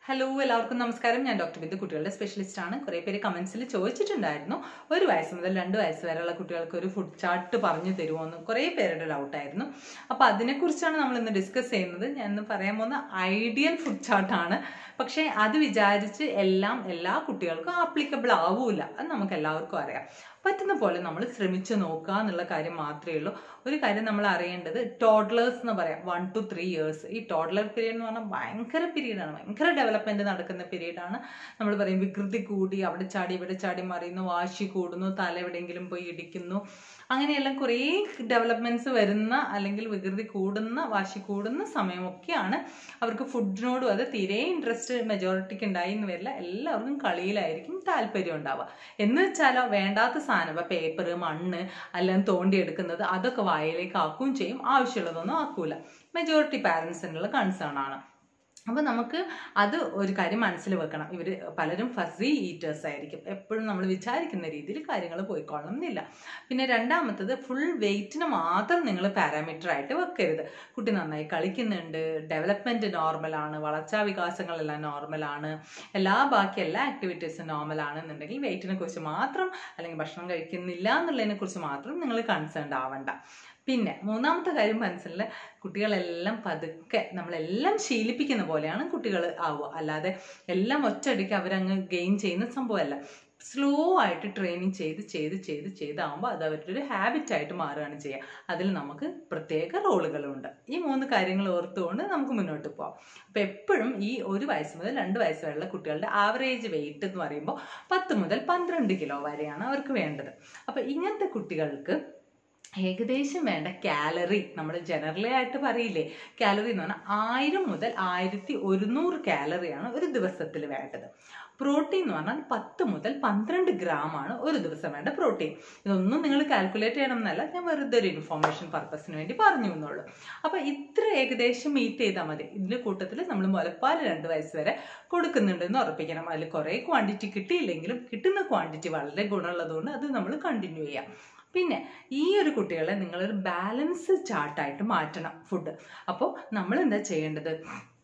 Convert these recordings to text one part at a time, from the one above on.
hello എല്ലാവർക്കും നമസ്കാരം ഞാൻ ഡോക്ടർ ബിന്ദു കുട്ടികളുടെ സ്പെഷ്യലിസ്റ്റ് ആണ് കുറേ പേര് കമന്റ്സിൽ ചോദിച്ചിട്ടുണ്ടായിരുന്നു ഒരു വയസ്സ് മുതൽ രണ്ട് വയസ്സ് വരെയുള്ള കുട്ടികൾക്ക് ഒരു ഫുഡ് ചാർട്ട് പറഞ്ഞു തരുമോ എന്ന് കുറേ പേരുടെ ഡൗട്ടായിരുന്നു അപ്പോൾ അതിനെക്കുറിച്ചാണ് നമ്മൾ ഇന്ന് ഡിസ്കസ് ചെയ്യുന്നത് ഞാൻ ഇന്ന് പറയാൻ പോകുന്ന ഐഡിയൽ ഫുഡ് ചാർട്ടാണ് പക്ഷേ അത് വിചാരിച്ച് എല്ലാം എല്ലാ കുട്ടികൾക്കും ആപ്ലിക്കബിൾ ആവൂല അത് നമുക്ക് എല്ലാവർക്കും അറിയാം പറ്റുന്ന പോലെ നമ്മൾ ശ്രമിച്ചു നോക്കുക എന്നുള്ള കാര്യം മാത്രമേ ഉള്ളൂ ഒരു കാര്യം നമ്മൾ അറിയേണ്ടത് ടോഡ്ലേഴ്സ് എന്ന് പറയാം വൺ ടു ത്രീ ഇയേഴ്സ് ഈ ടോഡ്ലർ പീരീഡ് എന്ന് പറഞ്ഞാൽ ഭയങ്കര പീരീഡാണ് ഭയങ്കര ഡെവലപ്മെന്റ് നടക്കുന്ന പീരീഡാണ് നമ്മൾ പറയും വികൃതി കൂടി അവിടെ ചാടി ഇവിടെ ചാടി മറിയുന്നു വാശി കൂടുന്നു തല എവിടെയെങ്കിലും പോയി ഇടിക്കുന്നു അങ്ങനെയെല്ലാം കുറേ ഡെവലപ്മെന്റ്സ് വരുന്ന അല്ലെങ്കിൽ വികൃതി കൂടുന്ന വാശി കൂടുന്ന സമയമൊക്കെയാണ് അവർക്ക് ഫുഡിനോടും അത് തീരെ ഇൻട്രസ്റ്റ് മെജോറിറ്റിക്ക് ഉണ്ടായി എന്ന് വരില്ല എല്ലാവർക്കും കളിയിലായിരിക്കും താല്പര്യം ഉണ്ടാവുക എന്ന് വെച്ചാലോ വേണ്ടാത്ത സാധനം ഇപ്പം പേപ്പർ മണ്ണ് അല്ലെങ്കിൽ തോണ്ടിയെടുക്കുന്നത് അതൊക്കെ വായിലേക്ക് ആക്കുകയും ചെയ്യും ആവശ്യമുള്ളതൊന്നും ആക്കൂല മെജോറിറ്റി പാരൻസിനുള്ള കൺസേൺ ആണ് അപ്പോൾ നമുക്ക് അത് ഒരു കാര്യം മനസ്സിൽ വെക്കണം ഇവർ പലരും ഫസി ഈറ്റേഴ്സ് ആയിരിക്കും എപ്പോഴും നമ്മൾ വിചാരിക്കുന്ന രീതിയിൽ കാര്യങ്ങൾ പോയിക്കൊള്ളണം എന്നില്ല പിന്നെ രണ്ടാമത്തത് ഫുൾ വെയിറ്റിന് മാത്രം നിങ്ങൾ പാരാമീറ്റർ ആയിട്ട് വെക്കരുത് കുട്ടി നന്നായി കളിക്കുന്നുണ്ട് ഡെവലപ്മെൻറ്റ് നോർമലാണ് വളർച്ചാ വികാസങ്ങളെല്ലാം നോർമലാണ് എല്ലാ ബാക്കി എല്ലാ ആക്ടിവിറ്റീസും നോർമലാണ് എന്നുണ്ടെങ്കിൽ വെയിറ്റിനെ കുറിച്ച് മാത്രം അല്ലെങ്കിൽ ഭക്ഷണം കഴിക്കുന്നില്ല എന്നുള്ളതിനെ കുറിച്ച് മാത്രം നിങ്ങൾ കൺസേൺഡ് ആവണ്ട പിന്നെ മൂന്നാമത്തെ കാര്യം മനസ്സിൽ കുട്ടികളെല്ലാം പതുക്കെ നമ്മളെല്ലാം ശീലിപ്പിക്കുന്ന പോലെയാണ് കുട്ടികൾ ആവുക അല്ലാതെ എല്ലാം ഒറ്റയടിക്ക് അവരങ്ങ് ഗെയിൻ ചെയ്യുന്ന സംഭവമല്ല സ്ലോ ആയിട്ട് ട്രെയിനിങ് ചെയ്ത് ചെയ്ത് ചെയ്ത് ചെയ്താകുമ്പോൾ അത് അവരുടെ ഒരു ഹാബിറ്റായിട്ട് മാറുകയാണ് ചെയ്യുക അതിൽ നമുക്ക് പ്രത്യേക റോളുകളുണ്ട് ഈ മൂന്ന് കാര്യങ്ങൾ ഓർത്തുകൊണ്ട് നമുക്ക് മുന്നോട്ട് പോകാം അപ്പം എപ്പോഴും ഈ ഒരു വയസ്സ് മുതൽ രണ്ട് വയസ്സ് വരെയുള്ള കുട്ടികളുടെ ആവറേജ് വെയിറ്റ് എന്ന് പറയുമ്പോൾ പത്ത് മുതൽ പന്ത്രണ്ട് കിലോ വരെയാണ് അവർക്ക് വേണ്ടത് അപ്പം ഇങ്ങനത്തെ കുട്ടികൾക്ക് ഏകദേശം വേണ്ട കാലറി നമ്മൾ ജനറലി ആയിട്ട് പറയില്ലേ കാലറി എന്ന് പറഞ്ഞാൽ ആയിരം മുതൽ ആയിരത്തി ഒരുന്നൂറ് കാലറിയാണ് ഒരു ദിവസത്തിൽ വേണ്ടത് പ്രോട്ടീൻ എന്ന് പറഞ്ഞാൽ പത്ത് മുതൽ പന്ത്രണ്ട് ഗ്രാം ആണ് ഒരു ദിവസം വേണ്ട പ്രോട്ടീൻ ഇതൊന്നും നിങ്ങൾ കാൽക്കുലേറ്റ് ചെയ്യണം എന്നല്ല ഞാൻ വെറുതെ ഒരു ഇൻഫോർമേഷൻ പർപ്പസിന് വേണ്ടി പറഞ്ഞു എന്നുള്ളൂ അപ്പോൾ ഇത്ര ഏകദേശം മീറ്റ് ചെയ്താൽ മതി ഇതിൻ്റെ കൂട്ടത്തിൽ നമ്മൾ മുലപ്പാൽ രണ്ട് വയസ്സ് വരെ കൊടുക്കുന്നുണ്ടെന്ന് ഉറപ്പിക്കണം അതിൽ കുറേ ക്വാണ്ടിറ്റി കിട്ടിയില്ലെങ്കിലും കിട്ടുന്ന ക്വാണ്ടിറ്റി വളരെ ഗുണമുള്ളതുകൊണ്ട് അത് നമ്മൾ കണ്ടിന്യൂ ചെയ്യാം പിന്നെ ഈ ഒരു കുട്ടികളെ നിങ്ങളൊരു ബാലൻസ് ചാർട്ടായിട്ട് മാറ്റണം ഫുഡ് അപ്പോൾ നമ്മൾ എന്താ ചെയ്യേണ്ടത്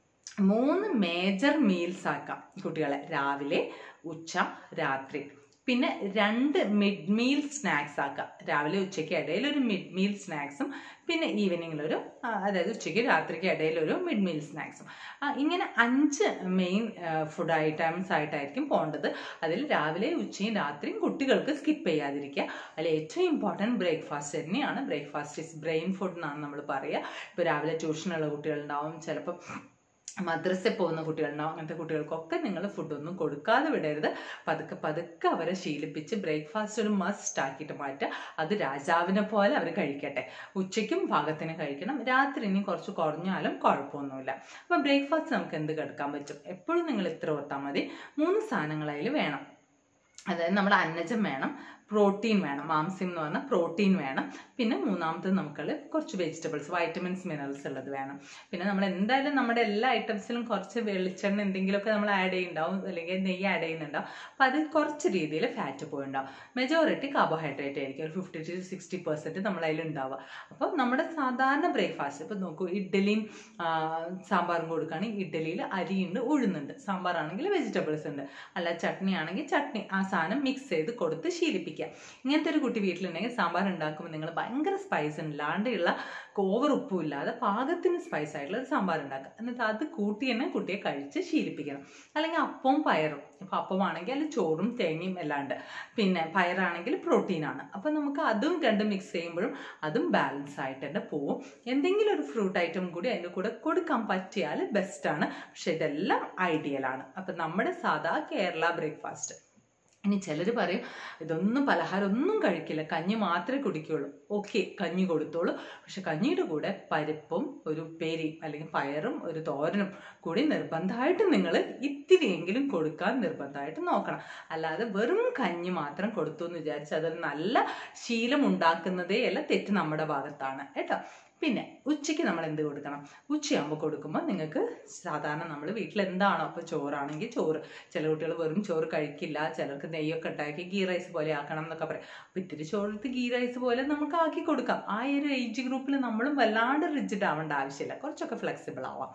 മൂന്ന് മേജർ മീൽസ് ആക്കാം കുട്ടികളെ രാവിലെ ഉച്ച രാത്രി പിന്നെ രണ്ട് മിഡ് മീൽ സ്നാക്സ് ആക്കാം രാവിലെ ഉച്ചയ്ക്ക് ഇടയിൽ ഒരു മിഡ് മീൽ സ്നാക്സും പിന്നെ ഈവനിങ്ങിലൊരു അതായത് ഉച്ചയ്ക്ക് രാത്രിക്ക് ഇടയിൽ ഒരു മിഡ് മീൽ സ്നാക്സും ഇങ്ങനെ അഞ്ച് മെയിൻ ഫുഡ് ഐറ്റംസ് ആയിട്ടായിരിക്കും പോകേണ്ടത് അതിൽ രാവിലെ ഉച്ചയും രാത്രിയും കുട്ടികൾക്ക് സ്കിപ്പ് ചെയ്യാതിരിക്കുക അതിൽ ഏറ്റവും ഇമ്പോർട്ടൻറ്റ് ബ്രേക്ക്ഫാസ്റ്റ് തന്നെയാണ് ബ്രേക്ക്ഫാസ്റ്റ് ഇസ് ബ്രെയിൻ ഫുഡ് എന്നാണ് നമ്മൾ പറയുക ഇപ്പോൾ രാവിലെ ട്യൂഷനുള്ള കുട്ടികളുണ്ടാവും ചിലപ്പോൾ മദ്രസയിൽ പോകുന്ന കുട്ടികളുണ്ടാവും അങ്ങനത്തെ കുട്ടികൾക്കൊക്കെ നിങ്ങൾ ഫുഡൊന്നും കൊടുക്കാതെ വിടരുത് പതുക്കെ പതുക്കെ അവരെ ശീലിപ്പിച്ച് ബ്രേക്ക്ഫാസ്റ്റ് ഒരു മസ്റ്റ് ആക്കിയിട്ട് മാറ്റുക അത് രാജാവിനെ പോലെ അവർ കഴിക്കട്ടെ ഉച്ചയ്ക്കും പാകത്തിന് കഴിക്കണം രാത്രി ഇനി കുറച്ച് കുറഞ്ഞാലും കുഴപ്പമൊന്നുമില്ല അപ്പം ബ്രേക്ക്ഫാസ്റ്റ് നമുക്ക് എന്ത് കിടക്കാൻ പറ്റും എപ്പോഴും നിങ്ങൾ ഇത്ര ഓർത്താൽ മതി മൂന്ന് സാധനങ്ങൾ അതിൽ വേണം അതായത് നമ്മുടെ അന്നജം വേണം പ്രോട്ടീൻ വേണം മാംസ്യം എന്ന് പറഞ്ഞാൽ പ്രോട്ടീൻ വേണം പിന്നെ മൂന്നാമത്തത് നമുക്ക് കുറച്ച് വെജിറ്റബിൾസ് വൈറ്റമിൻസ് മിനറൽസ് ഉള്ളത് വേണം പിന്നെ നമ്മൾ എന്തായാലും നമ്മുടെ എല്ലാ ഐറ്റംസിലും കുറച്ച് വെളിച്ചെണ്ണ എന്തെങ്കിലുമൊക്കെ നമ്മൾ ആഡ് ചെയ്യുന്നുണ്ടാവും അല്ലെങ്കിൽ നെയ്യ് ആഡ് ചെയ്യുന്നുണ്ടാവും അപ്പം അതിൽ കുറച്ച് രീതിയിൽ ഫാറ്റ് പോയിണ്ടാവും മെജോറിറ്റി കാർബോഹൈഡ്രേറ്റ് ആയിരിക്കും ഒരു ഫിഫ്റ്റി ടു സിക്സ്റ്റി പെർസെൻറ്റ് നമ്മൾ അതിലുണ്ടാവുക അപ്പം നമ്മുടെ സാധാരണ ബ്രേക്ക്ഫാസ്റ്റ് ഇപ്പം നോക്കൂ ഇഡ്ഡലിയും സാമ്പാറും കൊടുക്കുകയാണെങ്കിൽ ഇഡ്ഡലിയിൽ അരിയുണ്ട് ഉഴുന്നുണ്ട് സാമ്പാറാണെങ്കിൽ വെജിറ്റബിൾസ് ഉണ്ട് അല്ല ചട്നി ആണെങ്കിൽ ചട്നി ആ സാധനം മിക്സ് ചെയ്ത് കൊടുത്ത് ശീലിപ്പിക്കുക ഇങ്ങനത്തെ ഒരു കുട്ടി വീട്ടിലുണ്ടെങ്കിൽ സാമ്പാർ ഉണ്ടാക്കുമ്പോൾ നിങ്ങൾ ഭയങ്കര സ്പൈസ് ഇല്ലാണ്ടുള്ള ഓവർ ഉപ്പും ഇല്ലാതെ പാകത്തിന് സ്പൈസ് ആയിട്ടുള്ള ഒരു സാമ്പാർ ഉണ്ടാക്കുക എന്നിട്ട് അത് കൂട്ടി തന്നെ കുട്ടിയെ കഴിച്ച് ശീലിപ്പിക്കണം അല്ലെങ്കിൽ അപ്പവും പയറും ഇപ്പം അപ്പമാണെങ്കിൽ അതിൽ ചോറും തേങ്ങയും എല്ലാം ഉണ്ട് പിന്നെ പയറാണെങ്കിൽ പ്രോട്ടീനാണ് അപ്പം നമുക്ക് അതും രണ്ടും മിക്സ് ചെയ്യുമ്പോഴും അതും ബാലൻസ് ആയിട്ട് തന്നെ പോവും എന്തെങ്കിലും ഒരു ഫ്രൂട്ട് ഐറ്റം കൂടി അതിൻ്റെ കൂടെ കൊടുക്കാൻ പറ്റിയാൽ ബെസ്റ്റാണ് പക്ഷെ ഇതെല്ലാം ഐഡിയലാണ് അപ്പം നമ്മുടെ സാധാ കേരള ബ്രേക്ക്ഫാസ്റ്റ് ഇനി ചിലർ പറയും ഇതൊന്നും പലഹാരം ഒന്നും കഴിക്കില്ല കഞ്ഞി മാത്രമേ കുടിക്കുള്ളൂ ഓക്കെ കഞ്ഞി കൊടുത്തോളൂ പക്ഷെ കഞ്ഞിയുടെ കൂടെ പരിപ്പും ഒരു ഉപ്പേരിയും അല്ലെങ്കിൽ പയറും ഒരു തോരനും കൂടി നിർബന്ധമായിട്ട് നിങ്ങൾ ഇത്തിരിയെങ്കിലും കൊടുക്കാൻ നിർബന്ധമായിട്ട് നോക്കണം അല്ലാതെ വെറും കഞ്ഞി മാത്രം കൊടുത്തു എന്ന് വിചാരിച്ച് അതൊരു നല്ല ശീലം ഉണ്ടാക്കുന്നതേ അല്ല തെറ്റ് നമ്മുടെ ഭാഗത്താണ് കേട്ടോ പിന്നെ ഉച്ചയ്ക്ക് നമ്മൾ എന്ത് കൊടുക്കണം ഉച്ചയാകുമ്പോൾ കൊടുക്കുമ്പോൾ നിങ്ങൾക്ക് സാധാരണ നമ്മൾ വീട്ടിൽ എന്താണോ അപ്പോൾ ചോറാണെങ്കിൽ ചോറ് ചില കുട്ടികൾ വെറും ചോറ് കഴിക്കില്ല ചിലർക്ക് നെയ്യൊക്കെ ഉണ്ടാക്കി ഗീ റൈസ് പോലെ ആക്കണം എന്നൊക്കെ പറയും അപ്പോൾ ഇത്തിരി ചോറെടുത്ത് ഗീ റൈസ് പോലെ നമുക്ക് ആക്കി കൊടുക്കാം ആ ഒരു ഏജ് ഗ്രൂപ്പിൽ നമ്മളും വല്ലാണ്ട് റിജിഡ് ആവേണ്ട ആവശ്യമില്ല കുറച്ചൊക്കെ ഫ്ലെക്സിബിൾ ആവാം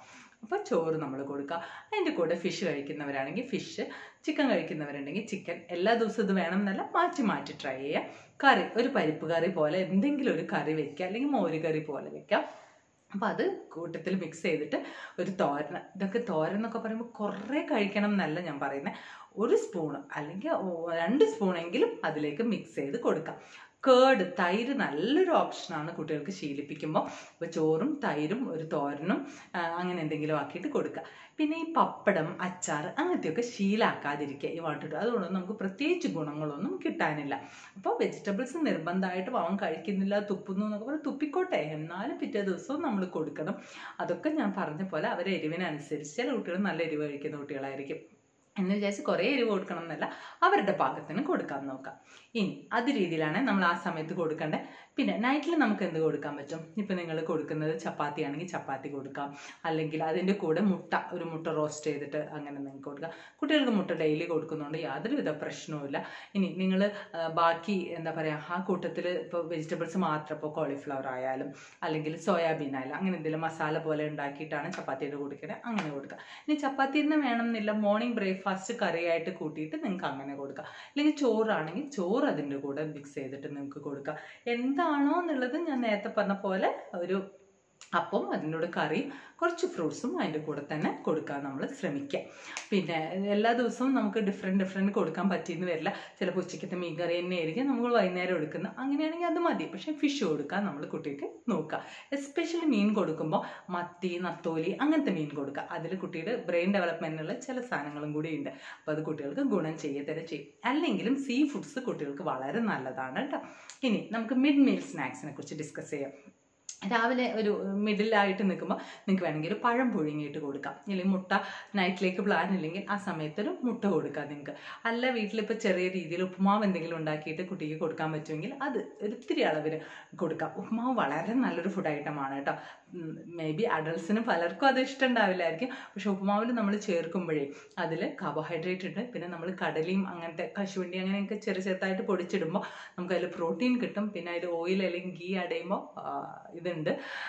അപ്പോൾ ചോറ് നമ്മൾ കൊടുക്കുക അതിൻ്റെ കൂടെ ഫിഷ് കഴിക്കുന്നവരാണെങ്കിൽ ഫിഷ് ചിക്കൻ കഴിക്കുന്നവരുണ്ടെങ്കിൽ ചിക്കൻ എല്ലാ ദിവസവും ഇത് വേണം എന്നല്ല മാറ്റി മാറ്റി ട്രൈ ചെയ്യുക കറി ഒരു പരിപ്പ് കറി പോലെ എന്തെങ്കിലും ഒരു കറി വെക്കുക അല്ലെങ്കിൽ മോര് കറി പോലെ വെക്കാം അപ്പോൾ അത് കൂട്ടത്തിൽ മിക്സ് ചെയ്തിട്ട് ഒരു തോരൻ ഇതൊക്കെ തോരൻ എന്നൊക്കെ പറയുമ്പോൾ കുറേ കഴിക്കണം എന്നല്ല ഞാൻ പറയുന്നത് ഒരു സ്പൂൺ അല്ലെങ്കിൽ ഓ- രണ്ട് സ്പൂണെങ്കിലും അതിലേക്ക് മിക്സ് ചെയ്ത് കൊടുക്കാം കേട് തൈര് നല്ലൊരു ഓപ്ഷനാണ് കുട്ടികൾക്ക് ശീലിപ്പിക്കുമ്പോൾ ഇപ്പോൾ ചോറും തൈരും ഒരു തോരനും ആ, അങ്ങനെ എന്തെങ്കിലും ആക്കിയിട്ട് കൊടുക്കുക പിന്നെ ഈ പപ്പടം അച്ചാർ അങ്ങനത്തെയൊക്കെ ശീലാക്കാതിരിക്കുക ഈ വാട്ടിട്ട് അതുകൊണ്ടൊന്നും നമുക്ക് പ്രത്യേകിച്ച് ഗുണങ്ങളൊന്നും കിട്ടാനില്ല അപ്പോൾ വെജിറ്റബിൾസ് നിർബന്ധമായിട്ട് അവൻ കഴിക്കുന്നില്ല തുപ്പുന്നു എന്നൊക്കെ പറഞ്ഞ് തുപ്പിക്കോട്ടെ എന്നാലും പിറ്റേ ദിവസവും നമ്മൾ കൊടുക്കണം അതൊക്കെ ഞാൻ പറഞ്ഞ പോലെ അവരെ എരിവിനനുസരിച്ച് ചില കുട്ടികൾ നല്ല എരിവ് കഴിക്കുന്ന കുട്ടികളായിരിക്കും എന്ന് വിചാരിച്ച് കുറേ എരിവ് കൊടുക്കണം എന്നല്ല അവരുടെ പാകത്തിന് കൊടുക്കാൻ നോക്കാം ഇനി അത് രീതിയിലാണ് നമ്മൾ ആ സമയത്ത് കൊടുക്കേണ്ടത് പിന്നെ നൈറ്റിൽ നമുക്ക് എന്ത് കൊടുക്കാൻ പറ്റും ഇപ്പം നിങ്ങൾ കൊടുക്കുന്നത് ചപ്പാത്തി ആണെങ്കിൽ ചപ്പാത്തി കൊടുക്കാം അല്ലെങ്കിൽ അതിൻ്റെ കൂടെ മുട്ട ഒരു മുട്ട റോസ്റ്റ് ചെയ്തിട്ട് അങ്ങനെ നിങ്ങൾക്ക് കൊടുക്കാം കുട്ടികൾക്ക് മുട്ട ഡെയിലി കൊടുക്കുന്നതുകൊണ്ട് യാതൊരുവിധ പ്രശ്നവുമില്ല ഇനി നിങ്ങൾ ബാക്കി എന്താ പറയുക ആ കൂട്ടത്തിൽ ഇപ്പോൾ വെജിറ്റബിൾസ് മാത്രം ഇപ്പോൾ കോളിഫ്ലവർ ആയാലും അല്ലെങ്കിൽ സോയാബീൻ ആയാലും അങ്ങനെ എന്തെങ്കിലും മസാല പോലെ ഉണ്ടാക്കിയിട്ടാണ് ചപ്പാത്തിയുടെ കൊടുക്കുന്നത് അങ്ങനെ കൊടുക്കുക ഇനി ചപ്പാത്തി തന്നെ വേണമെന്നില്ല മോർണിംഗ് ബ്രേക്ക്ഫാസ്റ്റ് കറിയായിട്ട് കൂട്ടിയിട്ട് നിങ്ങൾക്ക് അങ്ങനെ കൊടുക്കാം അല്ലെങ്കിൽ ചോറാണെങ്കിൽ ചോറ് അതിൻ്റെ കൂടെ മിക്സ് ചെയ്തിട്ട് നിങ്ങൾക്ക് കൊടുക്കാം എന്താണോ എന്നുള്ളത് ഞാൻ നേരത്തെ പറഞ്ഞ പോലെ ഒരു അപ്പം അതിൻ്റെ കൂടെ കറിയും കുറച്ച് ഫ്രൂട്ട്സും അതിൻ്റെ കൂടെ തന്നെ കൊടുക്കാൻ നമ്മൾ ശ്രമിക്കുക പിന്നെ എല്ലാ ദിവസവും നമുക്ക് ഡിഫറെൻറ്റ് ഡിഫറെൻറ്റ് കൊടുക്കാൻ പറ്റിയെന്ന് വരില്ല ചിലപ്പോൾ ഉച്ചയ്ക്കത്തെ മീൻ കറി തന്നെ ആയിരിക്കും നമ്മൾ വൈകുന്നേരം എടുക്കുന്നത് അങ്ങനെയാണെങ്കിൽ അത് മതി പക്ഷേ ഫിഷ് കൊടുക്കാൻ നമ്മൾ കുട്ടിക്ക് നോക്കുക എസ്പെഷ്യലി മീൻ കൊടുക്കുമ്പോൾ മത്തി നത്തോലി അങ്ങനത്തെ മീൻ കൊടുക്കുക അതിൽ കുട്ടിയുടെ ബ്രെയിൻ ഡെവലപ്മെൻറ്റിനുള്ള ചില സാധനങ്ങളും കൂടി ഉണ്ട് അപ്പോൾ അത് കുട്ടികൾക്ക് ഗുണം ചെയ്യത്തന്നെ ചെയ്യും അല്ലെങ്കിലും സീ ഫുഡ്സ് കുട്ടികൾക്ക് വളരെ നല്ലതാണ് കേട്ടോ ഇനി നമുക്ക് മിഡ് മീൽ സ്നാക്സിനെ കുറിച്ച് ഡിസ്കസ് ചെയ്യാം രാവിലെ ഒരു മിഡിലായിട്ട് നിൽക്കുമ്പോൾ നിങ്ങൾക്ക് വേണമെങ്കിൽ ഒരു പഴം പുഴുങ്ങിയിട്ട് കൊടുക്കാം അല്ലെങ്കിൽ മുട്ട നൈറ്റിലേക്ക് പ്ലാൻ ഇല്ലെങ്കിൽ ആ സമയത്ത് ഒരു മുട്ട കൊടുക്കാം നിങ്ങൾക്ക് അല്ല വീട്ടിലിപ്പോൾ ചെറിയ രീതിയിൽ ഉപ്പുമാവ് എന്തെങ്കിലും ഉണ്ടാക്കിയിട്ട് കുട്ടിക്ക് കൊടുക്കാൻ പറ്റുമെങ്കിൽ അത് ഒരു ഇത്തിരി അളവിൽ കൊടുക്കാം ഉപ്പുമാവ് വളരെ നല്ലൊരു ഫുഡ് ഐറ്റമാണ് കേട്ടോ മേ ബി അഡൾട്ട്സിന് പലർക്കും അത് ഇഷ്ടമുണ്ടാവില്ലായിരിക്കും പക്ഷെ ഉപ്പുമാവിൽ നമ്മൾ ചേർക്കുമ്പോഴേ അതിൽ കാർബോഹൈഡ്രേറ്റ് ഉണ്ട് പിന്നെ നമ്മൾ കടലയും അങ്ങനത്തെ കശുവണ്ടി അങ്ങനെയൊക്കെ ചെറു ചെറുതായിട്ട് പൊടിച്ചിടുമ്പോൾ നമുക്ക് അതിൽ പ്രോട്ടീൻ കിട്ടും പിന്നെ അതിൽ ഓയിൽ അല്ലെങ്കിൽ ഗീ ആഡ് ചെയ്യുമ്പോൾ ഇതുണ്ട്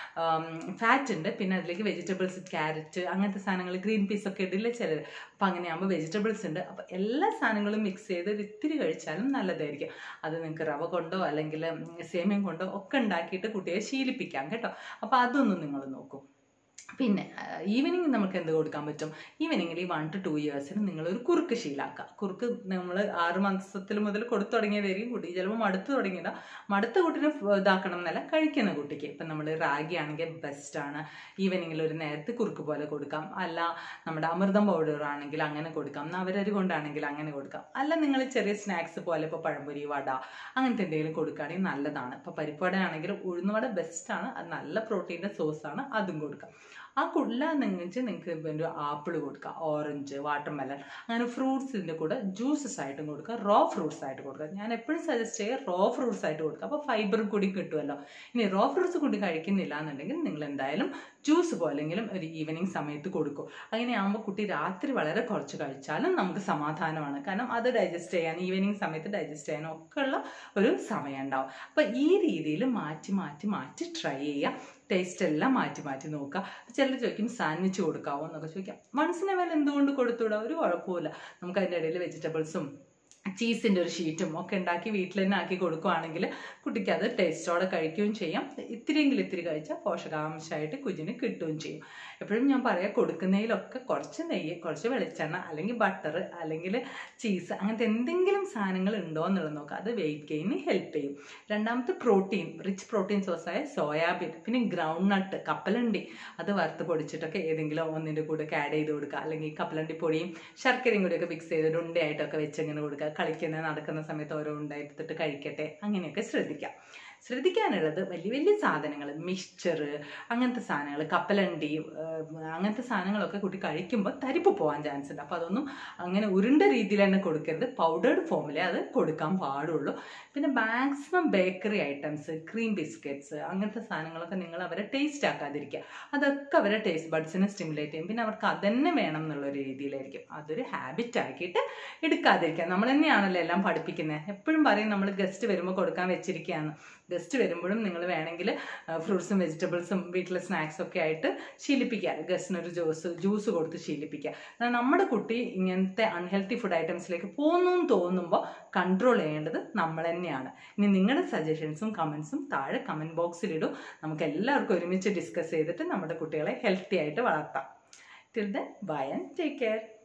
ഫാറ്റ് ഉണ്ട് പിന്നെ അതിലേക്ക് വെജിറ്റബിൾസ് ക്യാരറ്റ് അങ്ങനത്തെ സാധനങ്ങൾ ഗ്രീൻ പീസ് ഒക്കെ ഇടില്ല ചിലർ അപ്പം അങ്ങനെയാകുമ്പോൾ വെജിറ്റബിൾസ് ഉണ്ട് അപ്പം എല്ലാ സാധനങ്ങളും മിക്സ് ചെയ്ത് ഒരു ഇത്തിരി കഴിച്ചാലും നല്ലതായിരിക്കും അത് നിങ്ങൾക്ക് റവ കൊണ്ടോ അല്ലെങ്കിൽ സേമിയം കൊണ്ടോ ഒക്കെ ഉണ്ടാക്കിയിട്ട് കുട്ടിയെ ശീലിപ്പിക്കാം കേട്ടോ അപ്പോൾ അതൊന്നും നിങ്ങൾ നോക്കൂ പിന്നെ ഈവനിങ് നമുക്ക് എന്ത് കൊടുക്കാൻ പറ്റും ഈവനിങ്ങിൽ ഈ വൺ ടു ടു ഇയേഴ്സിന് നിങ്ങളൊരു കുറുക്ക് ശീലാക്കുക കുറുക്ക് നമ്മൾ ആറ് മാസത്തിൽ മുതൽ കൊടുത്തു തുടങ്ങിയതായിരിക്കും കുട്ടി ചിലപ്പോൾ മടുത്ത് തുടങ്ങിയതാ മടുത്ത കുട്ടീനെ ഫ് ഇതാക്കണം എന്നല്ല കഴിക്കുന്ന കുട്ടിക്ക് ഇപ്പം നമ്മൾ റാഗി ആണെങ്കിൽ ബെസ്റ്റാണ് ഈവനിങ്ങിൽ ഒരു നേരത്തെ കുറുക്ക് പോലെ കൊടുക്കാം അല്ല നമ്മുടെ അമൃതം പൗഡർ ആണെങ്കിൽ അങ്ങനെ കൊടുക്കാം നവരരി കൊണ്ടാണെങ്കിൽ അങ്ങനെ കൊടുക്കാം അല്ല നിങ്ങൾ ചെറിയ സ്നാക്സ് പോലെ ഇപ്പോൾ പഴംപൊരി വട അങ്ങനത്തെ എന്തെങ്കിലും കൊടുക്കുകയാണെങ്കിൽ നല്ലതാണ് ഇപ്പോൾ പരിപ്പുവട ആണെങ്കിൽ ഉഴുന്നുവട ബെസ്റ്റാണ് അത് നല്ല പ്രോട്ടീൻ്റെ സോഴ്സാണ് അതും കൊടുക്കാം ആ കുള്ള നിങ്ങൾക്ക് നിങ്ങൾക്ക് ഒരു ആപ്പിൾ കൊടുക്കുക ഓറഞ്ച് വാട്ടർമെലൺ അങ്ങനെ ഫ്രൂട്ട്സിൻ്റെ കൂടെ ജ്യൂസസ് ആയിട്ടും കൊടുക്കുക റോ ഫ്രൂട്ട്സ് ആയിട്ട് കൊടുക്കുക ഞാൻ എപ്പോഴും സജസ്റ്റ് ചെയ്യുക റോ ഫ്രൂട്ട്സ് ആയിട്ട് കൊടുക്കുക അപ്പോൾ ഫൈബറും കൂടി കിട്ടുമല്ലോ ഇനി റോ ഫ്രൂട്ട്സ് കൂടി കഴിക്കുന്നില്ല എന്നുണ്ടെങ്കിൽ നിങ്ങൾ എന്തായാലും ജ്യൂസ് പോലെങ്കിലും ഒരു ഈവനിങ് സമയത്ത് കൊടുക്കും അങ്ങനെയാകുമ്പോൾ കുട്ടി രാത്രി വളരെ കുറച്ച് കഴിച്ചാലും നമുക്ക് സമാധാനമാണ് കാരണം അത് ഡൈജസ്റ്റ് ചെയ്യാൻ ഈവനിങ് സമയത്ത് ഡൈജസ്റ്റ് ചെയ്യാനും ഒക്കെ ഉള്ള ഒരു സമയം ഉണ്ടാവും അപ്പോൾ ഈ രീതിയിൽ മാറ്റി മാറ്റി മാറ്റി ട്രൈ ചെയ്യുക ടേസ്റ്റ് എല്ലാം മാറ്റി മാറ്റി നോക്കുക ചിലർ ചോദിക്കും സാൻഡ്വിച്ച് കൊടുക്കാവോ എന്നൊക്കെ ചോദിക്കാം മനസ്സിനെ മേലെ എന്തുകൊണ്ട് കൊടുത്തുവിടാം ഒരു കുഴപ്പമില്ല നമുക്ക് അതിൻ്റെ ഇടയിൽ വെജിറ്റബിൾസും ചീസിൻ്റെ ഒരു ഷീറ്റും ഒക്കെ ഉണ്ടാക്കി വീട്ടിൽ തന്നെ ആക്കി കൊടുക്കുവാണെങ്കിൽ കുട്ടിക്ക് അത് ടേസ്റ്റോടെ കഴിക്കുകയും ചെയ്യാം ഇത്തിരിയെങ്കിലും ഇത്തിരി കഴിച്ചാൽ പോഷകാംശമായിട്ട് കുഞ്ഞിന് കിട്ടുകയും ചെയ്യും എപ്പോഴും ഞാൻ പറയാം കൊടുക്കുന്നതിലൊക്കെ കുറച്ച് നെയ്യ് കുറച്ച് വെളിച്ചെണ്ണ അല്ലെങ്കിൽ ബട്ടർ അല്ലെങ്കിൽ ചീസ് അങ്ങനത്തെ എന്തെങ്കിലും സാധനങ്ങൾ ഉണ്ടോ എന്നുള്ളത് നോക്കുക അത് വെയിറ്റ് ഗെയിന് ഹെൽപ്പ് ചെയ്യും രണ്ടാമത്തെ പ്രോട്ടീൻ റിച്ച് പ്രോട്ടീൻ സോഴ്സായ സോയാബീൻ പിന്നെ ഗ്രൗണ്ട് നട്ട് കപ്പലണ്ടി അത് വറുത്ത് പൊടിച്ചിട്ടൊക്കെ ഏതെങ്കിലും ഒന്നിൻ്റെ കൂടെ ആഡ് ചെയ്ത് കൊടുക്കുക അല്ലെങ്കിൽ കപ്പലണ്ടി പൊടിയും ശർക്കരയും കൂടിയൊക്കെ മിക്സ് ചെയ്ത് ഒരു ഉണ്ടയായിട്ടൊക്കെ വെച്ച് ഇങ്ങനെ കൊടുക്കുക കളിക്കുന്ന നടക്കുന്ന സമയത്ത് ഓരോ ഉണ്ട എടുത്തിട്ട് കഴിക്കട്ടെ അങ്ങനെയൊക്കെ ശ്രദ്ധിക്കാം ശ്രദ്ധിക്കാനുള്ളത് വലിയ വലിയ സാധനങ്ങൾ മിക്സ്ചർ അങ്ങനത്തെ സാധനങ്ങൾ കപ്പലണ്ടി ഏഹ്, അങ്ങനത്തെ സാധനങ്ങളൊക്കെ കുട്ടി കഴിക്കുമ്പോൾ തരിപ്പ് പോകാൻ ചാൻസ് ഉണ്ട് അപ്പോൾ അതൊന്നും അങ്ങനെ ഉരുണ്ട രീതിയിൽ തന്നെ കൊടുക്കരുത് പൗഡേർഡ് ഫോമിലേ അത് കൊടുക്കാൻ പാടുള്ളൂ പിന്നെ maximum bakery items cream biscuits അങ്ങനത്തെ സാധനങ്ങളൊക്കെ നിങ്ങൾ അവരെ ടേസ്റ്റ് ആക്കാതിരിക്കുക അതൊക്കെ അവരെ ടേസ്റ്റ് ബഡ്സിനെ സ്റ്റിമുലേറ്റ് ചെയ്യും പിന്നെ അവർക്ക് അതന്നെ വേണം എന്നുള്ള ഒരു രീതിയിലായിരിക്കും അതൊരു ഹാബിറ്റ് ആക്കിയിട്ട് എടുക്കാതിരിക്കുക നമ്മൾ തന്നെയാണല്ലോ എല്ലാം പഠിപ്പിക്കുന്നത് എപ്പോഴും പറയും നമ്മൾ ഗസ്റ്റ് വരുമ്പോൾ കൊടുക്കാൻ വെച്ചിരിക്കുകയാണ് ഗസ്റ്റ് വരുമ്പോഴും നിങ്ങൾ വേണമെങ്കിൽ ഫ്രൂട്ട്സും വെജിറ്റബിൾസും വീട്ടിലെ സ്നാക്സ് ഒക്കെ ആയിട്ട് ശീലിപ്പിക്കുക ഗസ്റ്റിനൊരു ജ്യൂസ് ജ്യൂസ് കൊടുത്ത് ശീലിപ്പിക്കുക എന്നാൽ നമ്മുടെ കുട്ടി ഇങ്ങനത്തെ അൺഹെൽത്തി ഫുഡ് ഐറ്റംസിലേക്ക് പോകുന്നു എന്ന് തോന്നുമ്പോൾ കൺട്രോൾ ചെയ്യേണ്ടത് നമ്മൾ തന്നെയാണ് ഇനി നിങ്ങളുടെ സജഷൻസും കമൻസും താഴെ കമൻറ്റ് ബോക്സിലിടും നമുക്ക് എല്ലാവർക്കും ഒരുമിച്ച് ഡിസ്കസ് ചെയ്തിട്ട് നമ്മുടെ കുട്ടികളെ ഹെൽത്തി ആയിട്ട് വളർത്താം till then bye and take care